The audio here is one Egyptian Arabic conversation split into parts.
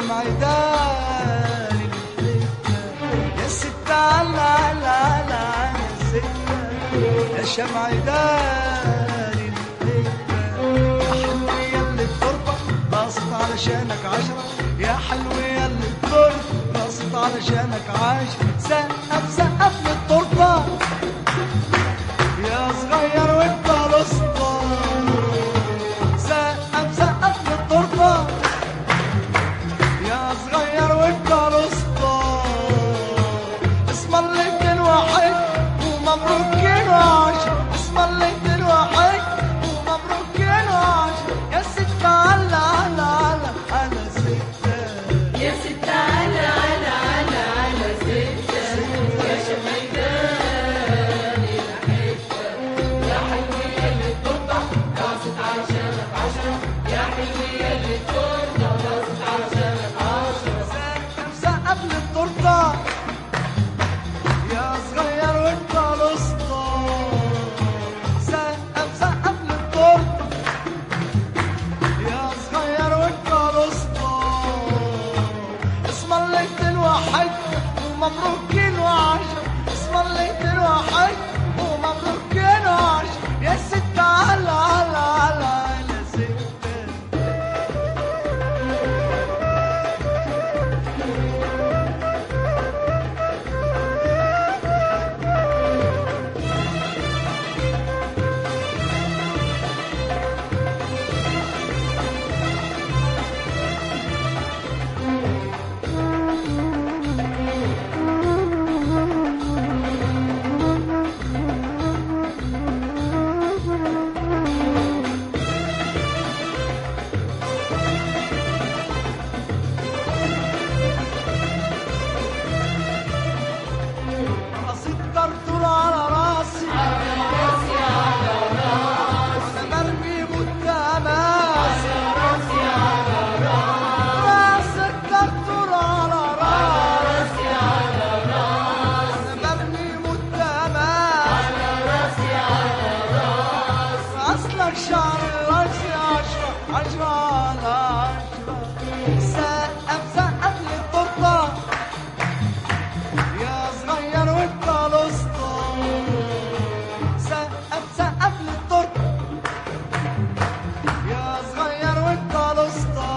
شمع داري الحتة يا ستة على على على على الستة يا شمع داري الحتة يا حلو يلي التربة باصت علشانك عشرة يا حلو يلي التربة باصت علشانك عشرة سقف سقف للتربة يا صغير وانت الاسطى سقف سقف للتربة يا صغير وانت الاسطى اسم الله اتنين واحد ومبروك كيلو عشر اسم الله اتنين واحد ومبروك كيلو عشر يا ستة على على على على ستة يا ستة على على على على ستة يا شميدان الحتة يا حلوة اللي التورتة راست علشانك عشرة يا حلوة اللي التورتة راست علشانك عشرة سقف سقف للتورتة يا صغير وانت الاسطى سقف سقف للتورتة يا صغير وانت الاسطى اسم الله اتنين واحد ومبروك كيلو عشر اسم الله اتنين واحد ومبروك كيلو عشر يا ستة على على على على ستة قصيد طرطور على راسي وانا مرمي متماس راسك طرطور على راسي وانا مرمي متماس اصلك شعر راسي عشرة عشرة على عشرة سقف سقف للتورته يا صغير وانت الاسطى سقف سقف للترك يا صغير وانت الاسطى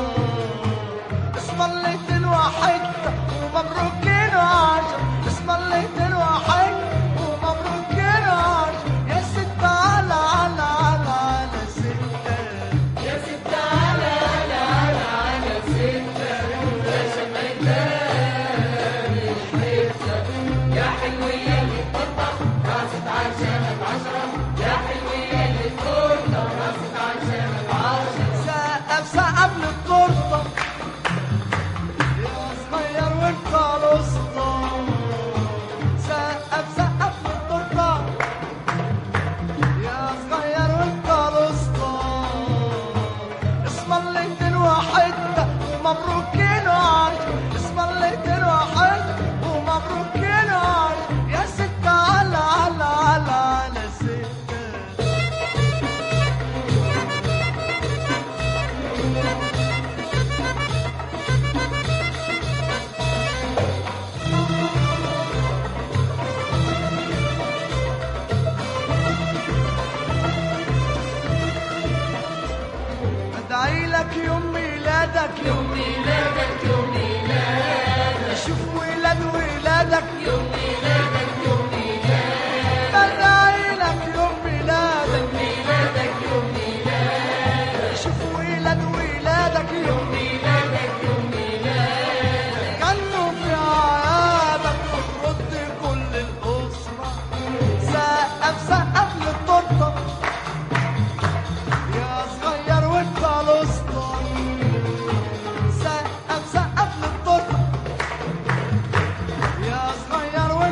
اسم الله اتنين واحد ومبروك كيلو عشر اسم الله اتنين واحد ومبروك كيلو عشر يا ستة على على على على ستة يا ستة على على على على ستة يا شميدان الحتة يا حلوة اللي التورتة راست علشانك عشرة يا حلوة اللي التورتة راست علشانك عشرة سقف سقف للتورته يا صغير وانت الاسطى سقف سقف للتورته يا صغير وانت الاسطى اسم الله اتنين واحد ومبروك كيلو عشر اسم الله اتنين واحد ومبروك كيلو عشر يا ستة على على على على ستة ادعي لك يوم ميلادك يوم ميلادك يوم ميلادك اشوف ولاد ولادك يوم ميلادك يوم ميلادك ادعي لك يوم ميلادك ميلادك يوم ميلادك اشوف ولاد ولادك يوم ميلادك يوم ميلادك كانوا في عيادك وترد كل الاسره سقف سقف للتورته يا صغير وانت الاسطى سقف سقف للتورته يا صغير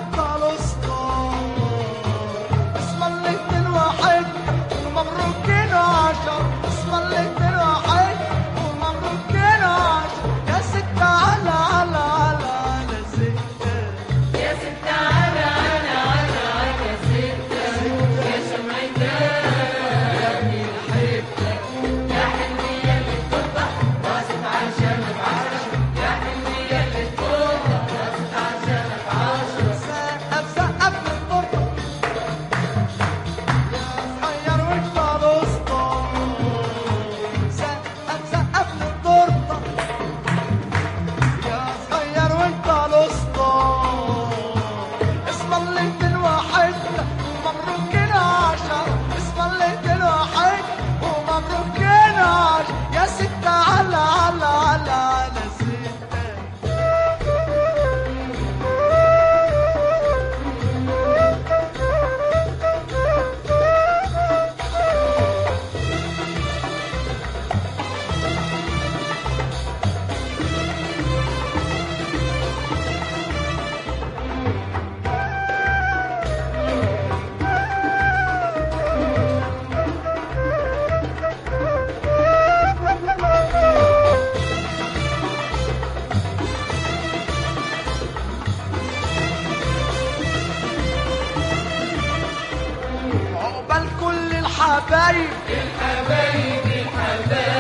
الحبايب الحبايب الحبايب